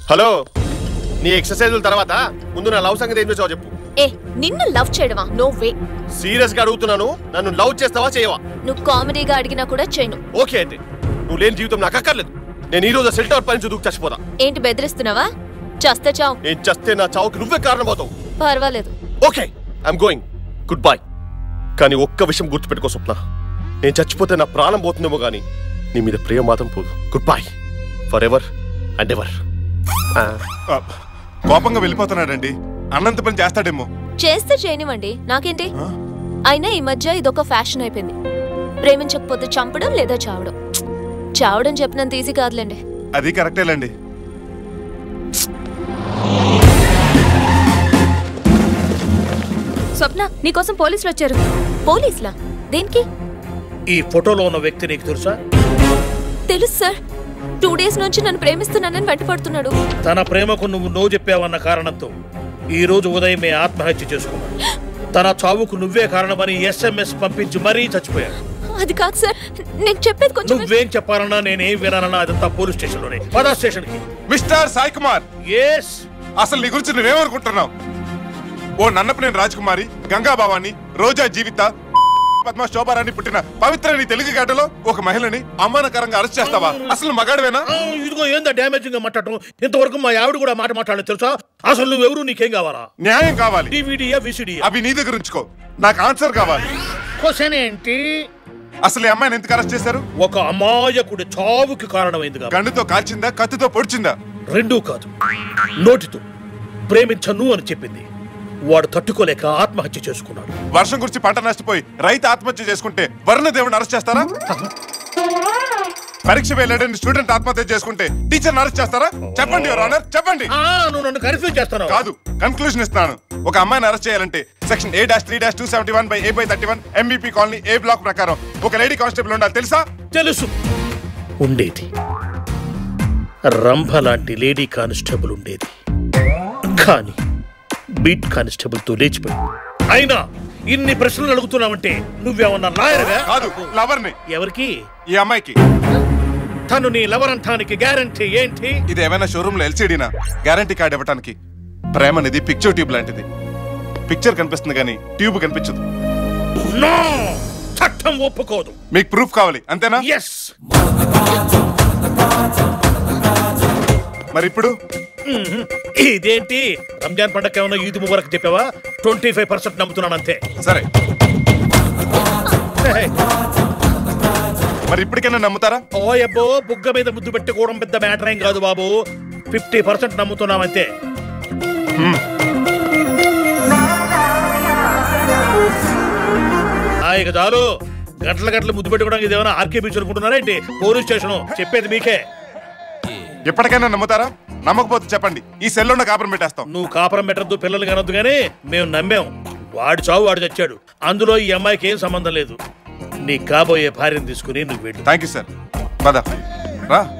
hello నీ ఎక్సర్సైజుల తర్వాత ముందు నా లవ్ సంగతి ఏం చేసావో చెప్పు ఏ నిన్ను లవ్ చేయడమా నో వే సీరియస్ గా అడుగుతున్నాను నన్ను లవ్ చేస్తావా చేయవా నువ్వు కామెడీగా అడిగినా కూడా చేయను ఓకే అయితే నువ్వు లేని జీవితం నాకు అక్కర్లేదు నేను ఈ రోజు సెల్ టవర్ పని దూకి చచ్చిపోతా ఏంటి బెదిరిస్తున్నావా చస్తే చావు నేను చస్తే నా చావుకి నువ్వే కారణమవుతావు పర్వాలేదు okay I'm going goodbye కానీ ఒక్క విషయం గుర్తుపెట్టుకో స్వప్న నేను చచ్చిపోతే నా ప్రాణం పోతుందేమో కానీ నీ మీద ప్రేమ మాత్రం పోదు goodbye forever and ever ఆ, కోపంగా వెళ్ళిపోతున్నాడండి అన్నంత పని చేస్తాడేమో చేస్తే చేయనివ్వండి నాకేంటి అయినా ఈ మధ్య ఇదొక ఫ్యాషన్ అయిపోయింది ప్రేమించకపోతే చంపడం లేదా చావడం చావడం చెప్పినంత ఈజీ కాదులేండి అది కరెక్టేలండి స్వప్న నీకోసం పోలీసులు వచ్చారు పోలీసులా దేనికి ఈ ఫోటోలో ఉన్న వ్యక్తి నీకు తెలుసా తెలుసు సార్ టూ డేస్ నుంచి నన్ను ప్రేమిస్తున్నానని వెంటపడుతున్నాడు తన ప్రేమకు నువ్వు నో చెప్పావన్న కారణంతో ఈ రోజు ఉదయమే ఆత్మహత్య చేసుకున్నాడు తన చావుకు నువ్వే కారణమని ఎస్ఎంఎస్ పంపించి మరీ చచ్చిపోయాడు అది కాదు సార్ నేను చెప్పేది కొంచెం నువ్వేం చెప్పాలన్నా నేనేం వినాలన్నా అదంతా పోలీస్ స్టేషన్ లోనే పదా స్టేషన్ కి మిస్టర్ సాయి కుమార్ ఎస్ అసలు నీ గురించి నువ్వేమనుకుంటున్నావు ఓ నన్నపనేని రాజకుమారి గంగా భవాని రోజా జీవిత పద్మ శోభారాణి పుట్టిన పవిత్ర నీ తెలుగు గడ్డలో ఒక మహిళని అవమానకరంగా అరెస్ట్ చేస్తావా అసలు మగాడివేనా ఆ, ఇదిగో ఏందా డ్యామేజింగ్ గా మాట్లాడటం ఇంతవరకు మా ఆవిడ కూడా మాట మాట్లాడలేదు తెలుసా అసలు నువ్వెవరు నీకేం కావాలా న్యాయం కావాలి డివిడియా విసిడియా అవి నీ దగ్గర ఉంచుకో నాకు ఆన్సర్ కావాలి క్వశ్చన్ ఏంటి అసలు ఈ అమ్మాయిని ఎందుకు అరెస్ట్ చేశారు ఒక అమాయకుడి చావుకి కారణమైంది కాబట్టి గండుతో కాల్చిందా కత్తితో పొడిచిందా రెండూ కాదు నోటితో ప్రేమించను అని చెప్పింది వాడు తట్టుకోలేక ఆత్మహత్య చేసుకున్నాడు వర్షం గురించి పంట నష్టపోయి రైతు ఆత్మహత్య చేసుకుంటే వరుణ దేవుని అరెస్ట్ చేస్తారా పరీక్ష వెళ్ళాడని స్టూడెంట్ ఆత్మహత్య చేసుకుంటే టీచర్ అరెస్ట్ చేస్తారా చెప్పండి యువర్ ఆనర్ చెప్పండి ఆ, నువ్వు నన్ను కన్ఫ్యూజ్ చేస్తున్నావు కాదు కన్క్లూజన్ ఇస్తాను ఒక అమ్మాయిని అరెస్ట్ చేయాలంటే section A dash three dash two seventy one by A by thirty one MBP colony A block ప్రకారం ఒక లేడీ కానిస్టేబుల్ ఉండాలి తెలుసా తెలుసు ఉండేది రంభ లాంటి లేడీ కానిస్టేబుల్ ఉండేది కానీ బీట్ కానిస్టేబుల్ తో లేచిపోయింది అయినా ఇన్ని ప్రశ్నలు అడుగుతున్నావంటే నువ్వేమన్నా లాయర్గా కాదు లవర్ని ఎవరికి ఈ అమ్మాయికి తను నీ లవర్ అంటానికి గ్యారంటీ ఏంటి ఇది ఏమైనా షోరూమ్ లో ఎల్సీడీనా గ్యారంటీ కార్డ్ ఇవ్వడానికి ప్రేమ అనేది పిక్చర్ ట్యూబ్ లాంటిది పిక్చర్ కనిపిస్తుంది కానీ ట్యూబ్ కనిపించదు నో చట్టం ఒప్పుకోదు మీకు ప్రూఫ్ కావాలి అంతేనా ఎస్ మరి ఇప్పుడు ఇదేంటి రంజాన్ పండగ ఏమన్నా ఈద్ ముబారక్ చెప్పావా ట్వంటీ ఫైవ్ పర్సెంట్ నమ్ముతున్నాను అంతే సరే మరి ఇప్పటికైనా నమ్ముతారా ఓ అబ్బో బుగ్గ మీద ముద్దు పెట్టుకోవడం పెద్ద మ్యాటర్ ఏం కాదు బాబు ఫిఫ్టీ పర్సెంట్ నమ్ముతున్నామంతే ఆ, ఇక చాలు గంటల గంటలు ముద్దు పెట్టుకోవడానికి ఇదేమైనా ఆర్కే బీచ్ అనుకుంటున్నారా ఏంటి పోలీస్ స్టేషన్ చెప్పేది మీకే ఎప్పటికైనా నమ్ముతారా నమ్మకపోతే చెప్పండి ఈ సెల్లో ఉన్న కాపురం పెట్టేస్తాం నువ్వు కాపురం పెట్టద్దు పిల్లలు కనొద్దు కానీ మేము నమ్మాం వాడు చావు వాడు చచ్చాడు అందులో ఈ అమ్మాయికి ఏం సంబంధం లేదు నీ కాబోయే భార్యను తీసుకుని నువ్వు వెళ్ళు థ్యాంక్ యూ సార్ పద రా